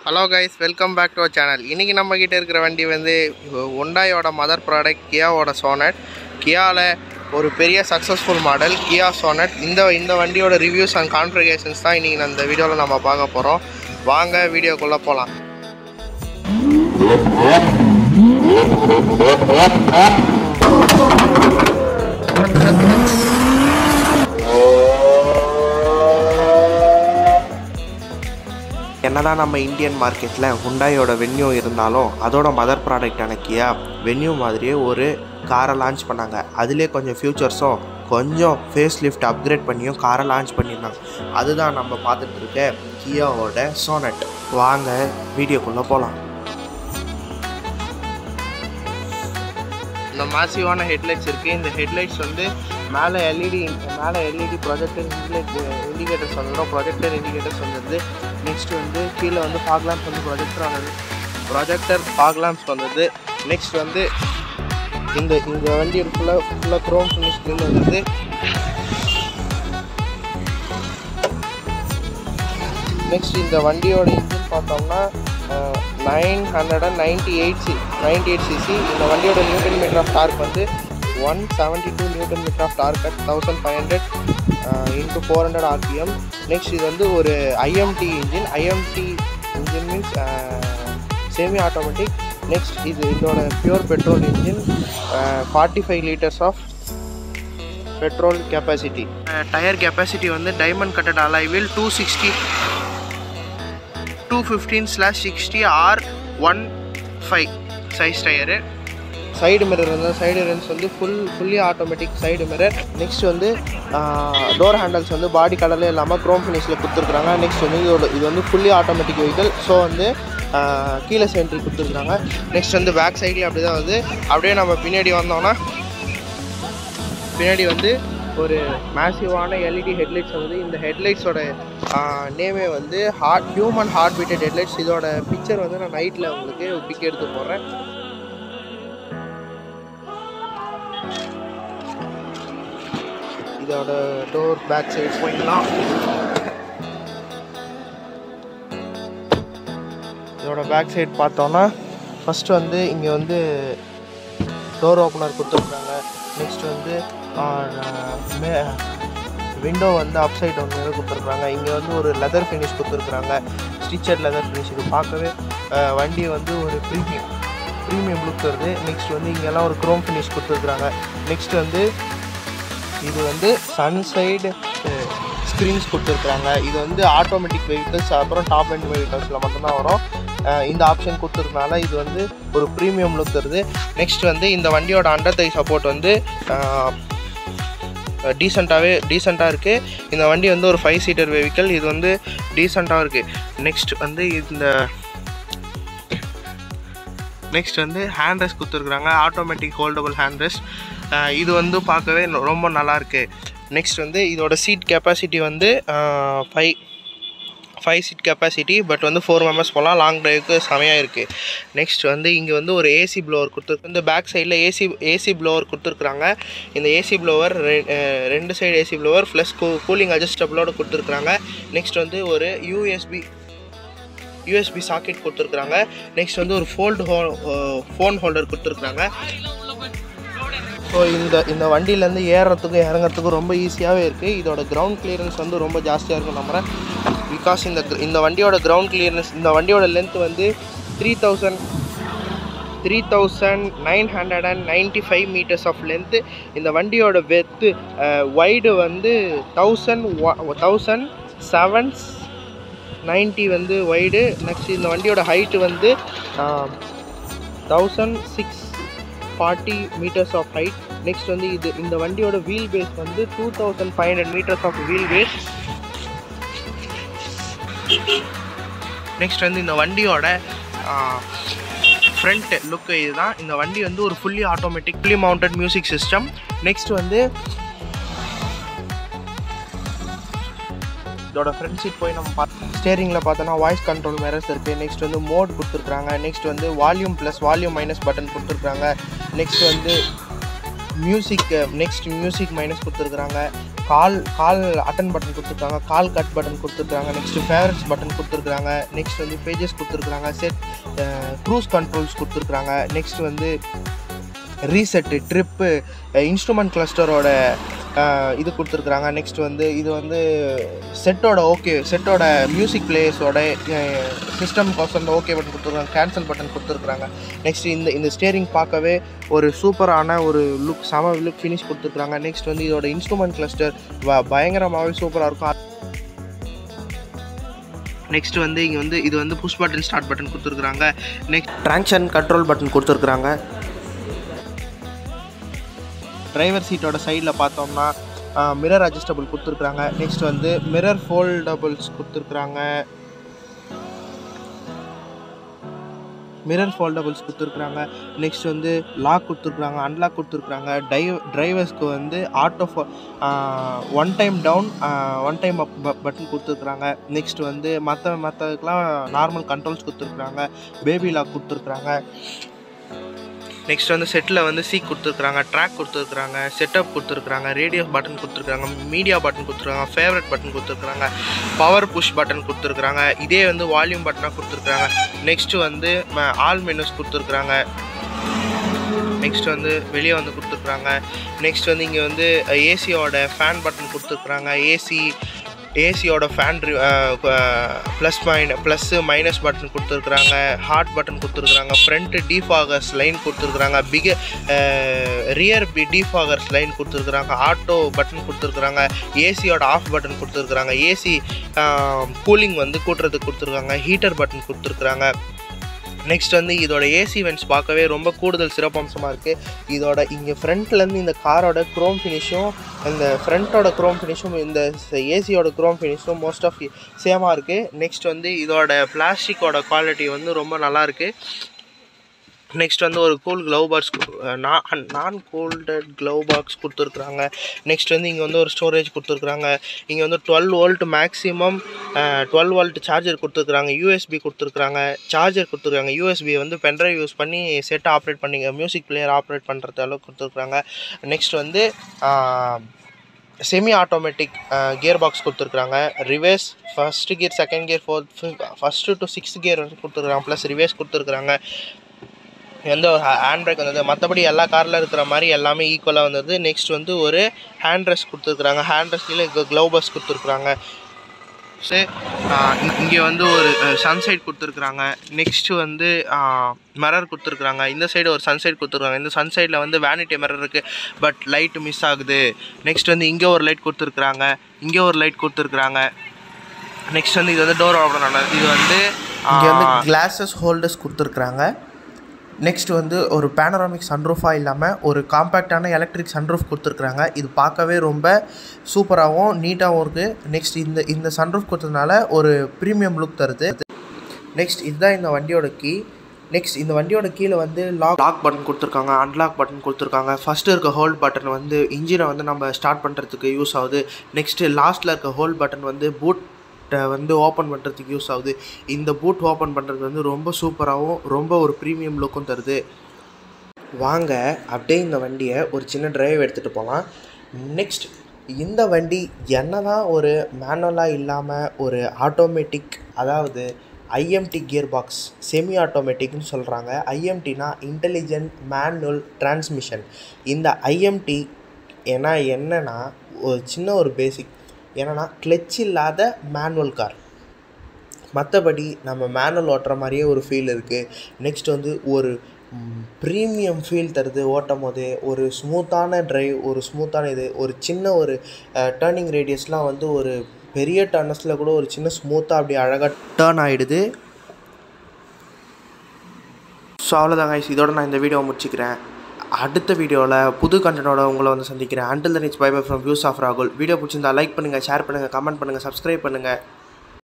hello guys welcome back to our channel இன்றைக்கி நம்ம கிட்ட இருக்கிற வண்டி வந்து ஒண்டாயோட மதர் ப்ராடக்ட் கியாவோட சோனட் கியாவில் ஒரு பெரிய சக்ஸஸ்ஃபுல் மாடல் கியா சோனட் இந்த இந்த வண்டியோட ரிவ்யூஸ் அண்ட் கான்ஃபிகரேஷன்ஸ் தான் இன்றைக்கி இந்த வீடியோவில் நம்ம பார்க்க போகிறோம் வாங்க வீடியோக்குள்ளே போகலாம் என்னதான் நம்ம இந்தியன் மார்க்கெட்டில் ஹுண்டாயோட வென்யூ இருந்தாலும் அதோட மதர் ப்ராடக்டான கியா வென்யூ மாதிரியே ஒரு காரை லான்ச் பண்ணாங்க அதிலே கொஞ்சம் ஃபியூச்சர்ஸும் கொஞ்சம் ஃபேஸ் லிஃப்ட் அப்கிரேட் பண்ணியும் காரை லான்ச் பண்ணியிருந்தாங்க அதுதான் நம்ம பார்த்துட்டு இருக்க கியாவோட சோனட் வாங்க வீடியோக்குள்ளே போகலாம் இந்த மாசிவான ஹெட்லைட்ஸ் இருக்குது இந்த ஹெட்லைட்ஸ் வந்து மேலே எல்இடி மேலே எல்இடி ப்ரொஜெக்டர் இண்டிகேட் இண்டிகேட்டர்ஸ் வந்துடும் ப்ரொஜெக்டர் இண்டிகேட்டர்ஸ் வந்துடுது நெக்ஸ்ட் வந்து கீழே வந்து ஃபாக் லேம்ப்ஸ் வந்து ப்ரொஜெக்டர் வந்தது ப்ரொஜெக்டர் ஃபாக் லேம்ப்ஸ் வந்தது நெக்ஸ்ட் வந்து இந்த இந்த வண்டி ஃபுல்லாக ஃபுல்லாக க்ரோம் ஃபினிஷ் ஸ்க்ரீன் வந்தது நெக்ஸ்ட் இந்த வண்டியோட இன்ஜின் பார்த்தோம்னா nine hundred and ninety eight C ninety eight CC இந்த வண்டியோட நியூட்டன் மீட்டர் ஆஃப் டார்க் வந்து one seventy two newton metre of torque at thousand five hundred into four hundred RPM next இது வந்து ஒரு IMT engine IMT engine means semi automatic next இது இதோட pure petrol engine forty five litres of petrol capacity tyre capacity வந்து diamond cutted alloy wheel two sixty two fifteen slash sixty R one five size tyre side mirror வந்து side ரென்ஸ் வந்து full fully automatic side mirror next வந்து door handles வந்து body கலர்லேயே இல்லாமல் Chrome ஃபினிஷில் கொடுத்துருக்குறாங்க next வந்து இதோட இது வந்து ஃபுல்லி ஆட்டோமேட்டிக் வெஹிக்கிள் ஸோ வந்து கீழே சென்ட்ரி கொடுத்துருக்குறாங்க நெக்ஸ்ட் வந்து பேக் சைட்லேயும் அப்படி தான் வருது அப்படியே நம்ம பின்னாடி வந்தோம்னா பின்னாடி வந்து ஒரு மேசிவான எல்இடி ஹெட்லைட்ஸ் வந்து இந்த ஹெட்லைட்ஸோட நேமே வந்து heart human heart beated headlights இதோட பிக்சர் வந்து நான் நைட்டில் உங்களுக்கு பிக் எடுத்து போடுறேன் இதோட டோர் பேக் சைட் போயிடலாம் இதோட பேக் சைட் பார்த்தோன்னா ஃபஸ்ட்டு வந்து இங்கே வந்து டோர் ஓப்பனர் கொடுத்துருக்குறாங்க நெக்ஸ்ட் வந்து மே விண்டோ வந்து அப் சைட் ஒன்று கொடுத்துருக்குறாங்க இங்கே வந்து ஒரு லெதர் ஃபினிஷ் கொடுத்துருக்குறாங்க ஸ்டிச்சர் லெதர் ஃபினிஷ் இது பார்க்கவே வண்டி வந்து ஒரு ப்ரீமியம் ப்ரீமியம் லுக் வருது நெக்ஸ்ட் வந்து இங்கெல்லாம் ஒரு க்ரோம் ஃபினிஷ் கொடுத்துருக்குறாங்க நெக்ஸ்ட் வந்து இது வந்து சன் சைடு ஸ்க்ரீன்ஸ் கொடுத்துருக்குறாங்க இது வந்து ஆட்டோமேட்டிக் வெஹிக்கிள்ஸ் அப்புறம் டாப் அண்ட் வெஹிக்கிள்ஸில் மட்டும்தான் வரும் இந்த ஆப்ஷன் கொடுத்துருக்கனால இது வந்து ஒரு ப்ரீமியம் லுக் தருது நெக்ஸ்ட் வந்து இந்த வண்டியோட அண்டர் தை சப்போர்ட் வந்து டீசெண்டாகவே டீசெண்டாக இருக்குது இந்த வண்டி வந்து ஒரு ஃபைவ் சீட்டர் வெஹிக்கிள் இது வந்து டீசெண்டாக இருக்குது நெக்ஸ்ட் வந்து இந்த நெக்ஸ்ட் வந்து ஹேண்ட் ரெஸ்ட் கொடுத்துருக்குறாங்க ஆட்டோமேட்டிக் ஹோல்டபுள் ஹேண்ட் ரெஸ்ட் இது வந்து பார்க்கவே ரொம்ப நல்லாயிருக்கு நெக்ஸ்ட் வந்து இதோட சீட் கெப்பாசிட்டி வந்து five five seat capacity but வந்து ஃபோர் மெம்பர்ஸ் போகலாம் லாங் ட்ரைவுக்கு செமையாக இருக்குது நெக்ஸ்ட் வந்து இங்கே வந்து ஒரு ஏசி ப்ளோவர் கொடுத்துருக்கு இந்த பேக் சைடில் ஏசி ஏசி ப்ளோவர் கொடுத்துருக்குறாங்க இந்த ஏசி ப்ளோவர் ரெண்டு சைடு ஏசி ப்ளோவர் ப்ளஸ் கூ கூலிங் அட்ஜஸ்டபிளோட கொடுத்துருக்குறாங்க நெக்ஸ்ட் வந்து ஒரு யூஎஸ்பி யூஎஸ்பி சாக்கெட் கொடுத்துருக்குறாங்க நெக்ஸ்ட் வந்து ஒரு ஃபோல்டு ஹோ ஃபோன் ஹோல்டர் கொடுத்துருக்குறாங்க ஸோ இந்த இந்த வண்டியிலேருந்து ஏறுறதுக்கும் இறங்குறதுக்கும் ரொம்ப ஈஸியாகவே இருக்குது இதோட கிரவுண்ட் கிளியரன்ஸ் வந்து ரொம்ப ஜாஸ்தியாக இருக்கும் நம்புகிறேன் பிகாஸ் இந்த இந்த வண்டியோட கிரவுண்ட் கிளியரன்ஸ் இந்த வண்டியோட லென்த் வந்து three thousand three thousand nine hundred and ninety five metres of length இந்த வண்டியோட வெத்து வைடு வந்து தௌசண்ட் தௌசண்ட் செவன் நைன்ட்டி வந்து வைடு நெக்ஸ்ட் இந்த வண்டியோட ஹைட்டு வந்து thousand six forty metres of height next வந்து இது இந்த வண்டியோட வீல் பேஸ் வந்து two thousand five hundred metres of wheel base next வந்து இந்த வண்டியோட ஃப்ரண்ட் லுக்கு இதுதான் இந்த வண்டி வந்து ஒரு fully automatic fully mounted music system next வந்து இதோட ஃப்ரண்ட் சீட் போய் நம்ம பார்த்து ஸ்டேரிங்கில் பார்த்தோன்னா வாய்ஸ் கண்ட்ரோல் மிரர்ஸ் இருக்குது நெக்ஸ்ட் வந்து மோட் கொடுத்துருக்குறாங்க நெக்ஸ்ட் வந்து volume plus volume minus button கொடுத்துருக்குறாங்க நெக்ஸ்ட் வந்து மியூசிக் நெக்ஸ்ட் மியூசிக் மைனஸ் கொடுத்துருக்குறாங்க கால் கால் அட்டன் பட்டன் கொடுத்துருக்காங்க கால் கட் பட்டன் கொடுத்துருக்காங்க நெக்ஸ்ட்டு ஃபேவரட்ஸ் பட்டன் கொடுத்துருக்காங்க நெக்ஸ்ட் வந்து பேஜஸ் கொடுத்துருக்காங்க செட் க்ரூஸ் கண்ட்ரோல்ஸ் கொடுத்துருக்காங்க நெக்ஸ்ட் வந்து ரீசெட்டு ட்ரிப்பு இன்ஸ்ட்ருமெண்ட் கிளஸ்டரோட இது கொடுத்துருக்குறாங்க நெக்ஸ்ட் வந்து இது வந்து செட்டோட ஓகே செட்டோட மியூசிக் பிளேயர்ஸோட சிஸ்டம் கோசம் ஓகே பட்டன் கொடுத்துருக்காங்க கேன்சல் பட்டன் கொடுத்துருக்குறாங்க நெக்ஸ்ட் இந்த இந்த ஸ்டேரிங் பார்க்கவே ஒரு சூப்பரான ஒரு லுக் செம லுக் ஃபினிஷ் கொடுத்துருக்குறாங்க நெக்ஸ்ட் வந்து இதோட இன்ஸ்ட்ருமெண்ட் கிளஸ்டர் பயங்கரமாகவே சூப்பராக இருக்கும் நெக்ஸ்ட் வந்து இங்கே வந்து இது வந்து புஷ் பட்டன் ஸ்டார்ட் பட்டன் கொடுத்துருக்குறாங்க நெக்ஸ்ட் ட்ரான்ஷன் கண்ட்ரோல் பட்டன் கொடுத்துருக்குறாங்க டிரைவர் சீட்டோட சைடில் பார்த்தோம்னா மிரர் அட்ஜஸ்டபிள் கொடுத்துருக்குறாங்க நெக்ஸ்ட் வந்து மிரர் ஃபோல்டபுள்ஸ் கொடுத்துருக்குறாங்க மிரர் ஃபோல்டபுள்ஸ் கொடுத்துருக்குறாங்க நெக்ஸ்ட் வந்து லாக் கொடுத்துருக்குறாங்க அன்லாக் கொடுத்துருக்குறாங்க டைவ் டிரைவர்ஸ்க்கு வந்து auto one time down one time up button கொடுத்துருக்குறாங்க நெக்ஸ்ட் வந்து மற்ற மற்றதுக்கெலாம் நார்மல் கண்ட்ரோல்ஸ் கொடுத்துருக்குறாங்க பேபி லாக் கொடுத்துருக்குறாங்க நெக்ஸ்ட் வந்து செட்டில் வந்து சீக் கொடுத்துருக்குறாங்க ட்ராக் கொடுத்துருக்குறாங்க செட்டப் கொடுத்துருக்குறாங்க ரேடியோ பட்டன் கொடுத்துருக்காங்க மீடியா பட்டன் கொடுத்துருக்காங்க ஃபேவரட் பட்டன் கொடுத்துருக்குறாங்க பவர் புஷ் பட்டன் கொடுத்துருக்குறாங்க இதே வந்து வால்யூம் பட்டனாக கொடுத்துருக்குறாங்க நெக்ஸ்ட்டு வந்து ஆல் மெனுஸ் கொடுத்துருக்குறாங்க நெக்ஸ்ட் வந்து வெளியே வந்து கொடுத்துருக்குறாங்க நெக்ஸ்ட் வந்து இங்கே வந்து ஏசியோட ஃபேன் பட்டன் கொடுத்துருக்குறாங்க ஏசி ஏசியோட ஃபேன் ப்ளஸ் மைன் ப்ளஸ்ஸு மைனஸ் பட்டன் கொடுத்துருக்குறாங்க ஹார்ட் பட்டன் கொடுத்துருக்குறாங்க ஃப்ரண்ட்டு டீஃபாகர்ஸ் லைன் கொடுத்துருக்குறாங்க பிக ரியர் பி டீஃபாகர்ஸ் லைன் கொடுத்துருக்குறாங்க ஆட்டோ பட்டன் கொடுத்துருக்குறாங்க ஏசியோட ஆஃப் பட்டன் கொடுத்துருக்குறாங்க ஏசி கூலிங் வந்து கூட்டுறதுக்கு கொடுத்துருக்காங்க ஹீட்டர் பட்டன் கொடுத்துருக்குறாங்க நெக்ஸ்ட் வந்து இதோட ஏசி வென்ட்ஸ் பார்க்கவே ரொம்ப கூடுதல் சிறப்பம்சமாக இருக்குது இதோட இங்கே ஃப்ரண்ட்லேருந்து இந்த காரோட க்ரோம் ஃபினிஷும் இந்த ஃப்ரண்ட்டோட க்ரோம் ஃபினிஷும் இந்த ஏசியோட க்ரோம் ஃபினிஷும் மோஸ்ட் ஆஃப் சேமாக இருக்குது நெக்ஸ்ட் வந்து இதோட பிளாஸ்டிக்கோட குவாலிட்டி வந்து ரொம்ப நல்லாயிருக்கு நெக்ஸ்ட் வந்து ஒரு cool glove box non non cooled glove box கொடுத்துருக்குறாங்க நெக்ஸ்ட் வந்து இங்கே வந்து ஒரு ஸ்டோரேஜ் கொடுத்துருக்குறாங்க இங்கே வந்து twelve volt maximum twelve volt charger கொடுத்துருக்குறாங்க யூஎஸ்பி கொடுத்துருக்குறாங்க சார்ஜர் கொடுத்துருக்காங்க யூஎஸ்பி வந்து பென்ட்ரைவ் யூஸ் பண்ணி செட்டை ஆப்ரேட் பண்ணி மியூசிக் பிளேயர் ஆப்ரேட் பண்ணுறது அளவுக்கு கொடுத்துருக்குறாங்க நெக்ஸ்ட் வந்து செமி ஆட்டோமேட்டிக் கியர் பாக்ஸ் கொடுத்துருக்குறாங்க reverse first gear second gear fourth first to sixth gear வந்து கொடுத்துருக்குறாங்க ப்ளஸ் ரிவேர்ஸ் கொடுத்துருக்குறாங்க எந்த ஒரு ஹேண்ட் பிரேக் வந்தது மற்றபடி எல்லா காரில் இருக்கிற மாதிரி எல்லாமே ஈக்குவலாக வந்தது நெக்ஸ்ட் வந்து ஒரு ஹேண்ட் ரெஸ்ட் கொடுத்துருக்குறாங்க ஹேண்ட் ரெஸ்ட்லேயே க்ளவ் பஸ் கொடுத்துருக்குறாங்க ஸோ இங்கே வந்து ஒரு சன்சைட் கொடுத்துருக்குறாங்க நெக்ஸ்ட்டு வந்து மிரர் கொடுத்துருக்குறாங்க இந்த சைடு ஒரு சன்சைட் கொடுத்துருக்காங்க இந்த சன்சைடில் வந்து வேனிட்டி மிரர் இருக்குது பட் லைட்டு மிஸ் ஆகுது நெக்ஸ்ட் வந்து இங்கே ஒரு லைட் கொடுத்துருக்குறாங்க இங்கே ஒரு லைட் கொடுத்துருக்குறாங்க நெக்ஸ்ட் வந்து இது வந்து டோர் ஓப்பன் இது வந்து இங்கே வந்து கிளாஸஸ் ஹோல்டர்ஸ் கொடுத்துருக்குறாங்க நெக்ஸ்ட் வந்து ஒரு பேனராமிக் சன்ரூஃபாக இல்லாமல் ஒரு காம்பேக்டான எலக்ட்ரிக் சன்ரூஃப் கொடுத்துருக்குறாங்க இது பார்க்கவே ரொம்ப சூப்பராகவும் நீட்டாகவும் இருக்குது நெக்ஸ்ட் இந்த இந்த சன்ரூஃப் கொடுத்ததுனால ஒரு ப்ரீமியம் லுக் தருது நெக்ஸ்ட் இதுதான் இந்த வண்டியோட கீ நெக்ஸ்ட் இந்த வண்டியோட கீழே வந்து லாக் லாக் பட்டன் கொடுத்துருக்காங்க அன்லாக் பட்டன் கொடுத்துருக்காங்க ஃபஸ்ட்டு இருக்க ஹோல்ட் பட்டன் வந்து இன்ஜினை வந்து நம்ம ஸ்டார்ட் பண்ணுறதுக்கு யூஸ் ஆகுது நெக்ஸ்ட்டு லாஸ்ட்டில் இருக்க ஹோல்ட் பட்டன் வந்து பூட் வந்து ஓப்பன் பண்ணுறதுக்கு யூஸ் ஆகுது இந்த பூட் ஓப்பன் பண்ணுறது வந்து ரொம்ப சூப்பராகவும் ரொம்ப ஒரு ப்ரீமியம் லுக்கும் தருது வாங்க அப்படியே இந்த வண்டியை ஒரு சின்ன டிரைவ் எடுத்துகிட்டு போகலாம் நெக்ஸ்ட் இந்த வண்டி என்ன தான் ஒரு மேனுவலாக இல்லாமல் ஒரு ஆட்டோமேட்டிக் அதாவது ஐஎம்டி கியர் பாக்ஸ் செமி ஆட்டோமேட்டிக்னு சொல்கிறாங்க ஐஎம்டினா இன்டெலிஜென்ட் மேனுவல் டிரான்ஸ்மிஷன் இந்த ஐஎம்டி ஏன்னா என்னென்னா ஒரு சின்ன ஒரு பேசிக் என்னென்னா கிளச் இல்லாத மேனுவல் கார் மற்றபடி நம்ம மேனுவல் ஓட்டுற மாதிரியே ஒரு ஃபீல் இருக்குது நெக்ஸ்ட் வந்து ஒரு ப்ரீமியம் ஃபீல் தருது ஓட்டும் போது ஒரு ஸ்மூத்தான ட்ரைவ் ஒரு ஸ்மூத்தான இது ஒரு சின்ன ஒரு டேர்னிங் ரேடியஸ்லாம் வந்து ஒரு பெரிய டர்னஸில் கூட ஒரு சின்ன ஸ்மூத்தாக அப்படி அழகாக டேர்ன் ஆகிடுது ஸோ அவ்வளோதான் கைஸ் இதோட நான் இந்த வீடியோவை முடிச்சுக்கிறேன் அடுத்த வீடியோவில் புது கண்டனோட உங்களை வந்து சந்திக்கிறேன் until the next bye bye from views of ராகுல் வீடியோ பிடிச்சிருந்தா லைக் பண்ணுங்கள் ஷேர் பண்ணுங்கள் கமெண்ட் பண்ணுங்கள் சப்ஸ்கிரைப் பண்ணுங்கள்